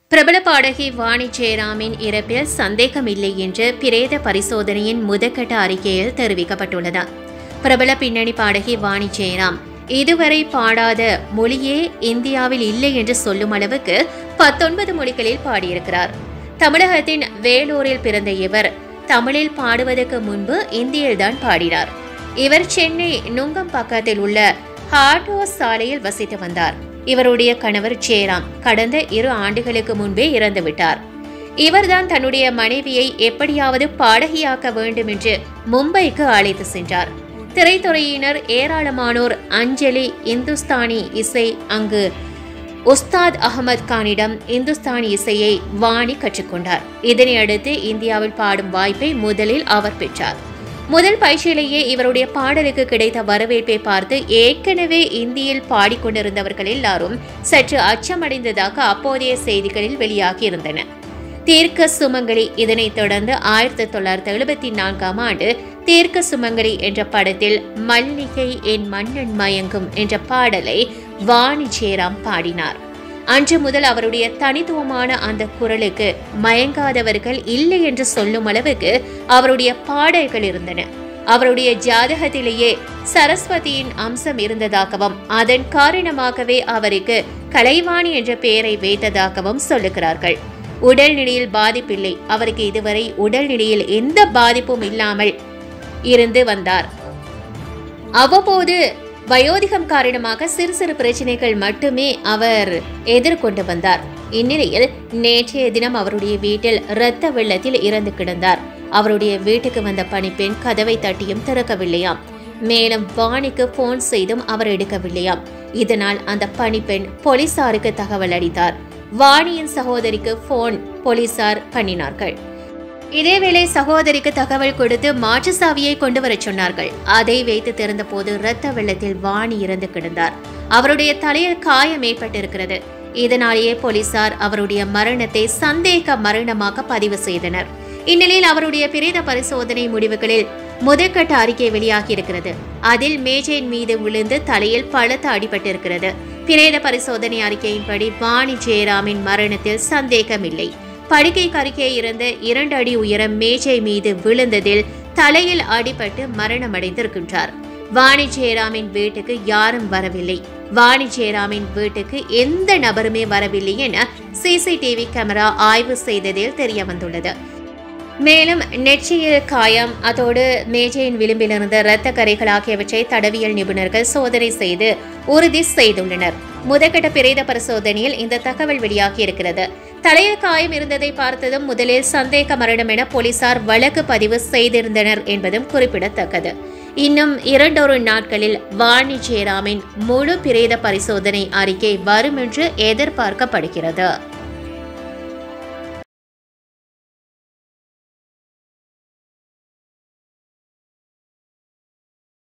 பிரபல பாடகி வாணி ஜெயராமின் இறப்பில் சந்தேகமில்லை என்று பிரேத பரிசோதனையின் முதற்கட்ட அறிக்கையில் தெரிவிக்கப்பட்டுள்ளது பிரபல பின்னணி பாடகி வாணி ஜெயராம் இதுவரை பாடாத மொழியே இந்தியாவில் இல்லை என்று சொல்லும் அளவுக்கு பத்தொன்பது மொழிகளில் பாடியிருக்கிறார் தமிழகத்தின் வேலூரில் பிறந்த இவர் தமிழில் பாடுவதற்கு முன்பு இந்தியில்தான் பாடினார் இவர் சென்னை நுங்கம்பாக்கத்தில் உள்ள ஹார்ட் ஹவுஸ் சாலையில் வசித்து வந்தார் இவருடைய கணவர் ஜெயராம் கடந்த இரு ஆண்டுகளுக்கு முன்பே இறந்துவிட்டார் இவர்தான் தன்னுடைய மனைவியை எப்படியாவது பாடகியாக்க வேண்டும் என்று மும்பைக்கு அழைத்து சென்றார் திரைத்துறையினர் ஏராளமானோர் அஞ்சலி இந்துஸ்தானி இசை அங்கு உஸ்தாத் அகமது கானிடம் இந்துஸ்தானி இசையை வாணி கற்றுக்கொண்டார் இதனை அடுத்து இந்தியாவில் பாடும் வாய்ப்பை முதலில் அவர் பெற்றார் முதல் பயிற்சியிலேயே இவருடைய பாடலுக்கு கிடைத்த வரவேற்பை பார்த்து ஏற்கனவே இந்தியில் பாடிக்கொண்டிருந்தவர்கள் எல்லாரும் சற்று அச்சமடைந்ததாக அப்போதைய செய்திகளில் வெளியாகியிருந்தன தீர்க்க சுமங்கலி இதனைத் தொடர்ந்து ஆயிரத்தி தொள்ளாயிரத்தி எழுபத்தி நான்காம் ஆண்டு தீர்க்க சுமங்கலி என்ற படத்தில் மல்லிகை என் மன்னன் மயங்கும் என்ற பாடலை வாணி ஜெயராம் பாடினார் அன்று முதல் அவருடைய தனித்துவமான அந்த குரலுக்கு மயங்காதவர்கள் இல்லை என்று சொல்லும் அளவுக்கு அவருடைய பாடல்கள் இருந்தன அவருடைய ஜாதகத்திலேயே சரஸ்வதியின் அம்சம் இருந்ததாகவும் அதன் காரணமாகவே அவருக்கு கலைவாணி என்ற பெயரை வைத்ததாகவும் சொல்லுகிறார்கள் உடல்நிலையில் பாதிப்பில்லை அவருக்கு இதுவரை உடல்நிலையில் எந்த பாதிப்பும் இல்லாமல் இருந்து வந்தார் அவ்வப்போது வயோதிகம் காரணமாக சிறு சிறு பிரச்சனைகள் மட்டுமே அவர் எதிர்கொண்டு வந்தார் இந்நிலையில் நேற்றைய தினம் அவருடைய வீட்டில் இரத்த வெள்ளத்தில் இறந்து கிடந்தார் அவருடைய வீட்டுக்கு வந்த பணிப்பெண் கதவை தட்டியும் திறக்கவில்லையாம் மேலும் வாணிக்கு போன் செய்தும் அவர் எடுக்கவில்லையாம் இதனால் அந்த பணிப்பெண் போலீசாருக்கு தகவல் அளித்தார் வாணியின் சகோதரிக்கு போன் போலீசார் பண்ணினார்கள் இதேவேளை சகோதரிக்கு தகவல் கொடுத்து மாற்று சாவியை கொண்டு வரச் சொன்னார்கள் அதை வைத்து திறந்தபோது இரத்த வெள்ளத்தில் வாணி இறந்து கிடந்தார் அவருடைய தலையில் காயம் ஏற்பட்டிருக்கிறது இதனாலேயே போலீசார் அவருடைய மரணத்தை சந்தேக மரணமாக பதிவு செய்தனர் இந்நிலையில் அவருடைய பிரேத பரிசோதனை முடிவுகளில் முதற்கட்ட அறிக்கை வெளியாகியிருக்கிறது அதில் மேஜையின் மீது விழுந்து தலையில் பலத்த அடிபட்டிருக்கிறது பிரேத பரிசோதனை அறிக்கையின்படி வாணி ஜெயராமின் மரணத்தில் சந்தேகமில்லை படுக்கை கருகே இருந்த இரண்டு அடி உயரம் மேஜை மீது விழுந்ததில் தலையில் அடிபட்டு மரணமடைந்திருக்கின்றார் வாணி ஜெயராமின் வீட்டுக்கு யாரும் வரவில்லை வாணி ஜெயராமின் வீட்டுக்கு எந்த நபருமே வரவில்லை என சிசிடிவி கேமரா ஆய்வு செய்ததில் தெரிய வந்துள்ளது மேலும் நெற்றியில் காயம் அதோடு மேஜையின் விளிம்பில் இருந்த இரத்த கரைகள் ஆகியவற்றை தடவியல் நிபுணர்கள் சோதனை செய்து உறுதி செய்துள்ளனர் முதற்கட்ட பிரேத பரிசோதனையில் இந்த தகவல் வெளியாகியிருக்கிறது தலையில் காயம் இருந்ததை பார்த்ததும் முதலில் சந்தேக மரணம் என போலீசார் வழக்கு பதிவு செய்திருந்தனர் என்பதும் குறிப்பிடத்தக்கது இன்னும் இரண்டொரு நாட்களில் வாணி ஜெயராமின் முழு பிரேத பரிசோதனை அறிக்கை வரும் என்று எதிர்பார்க்கப்படுகிறது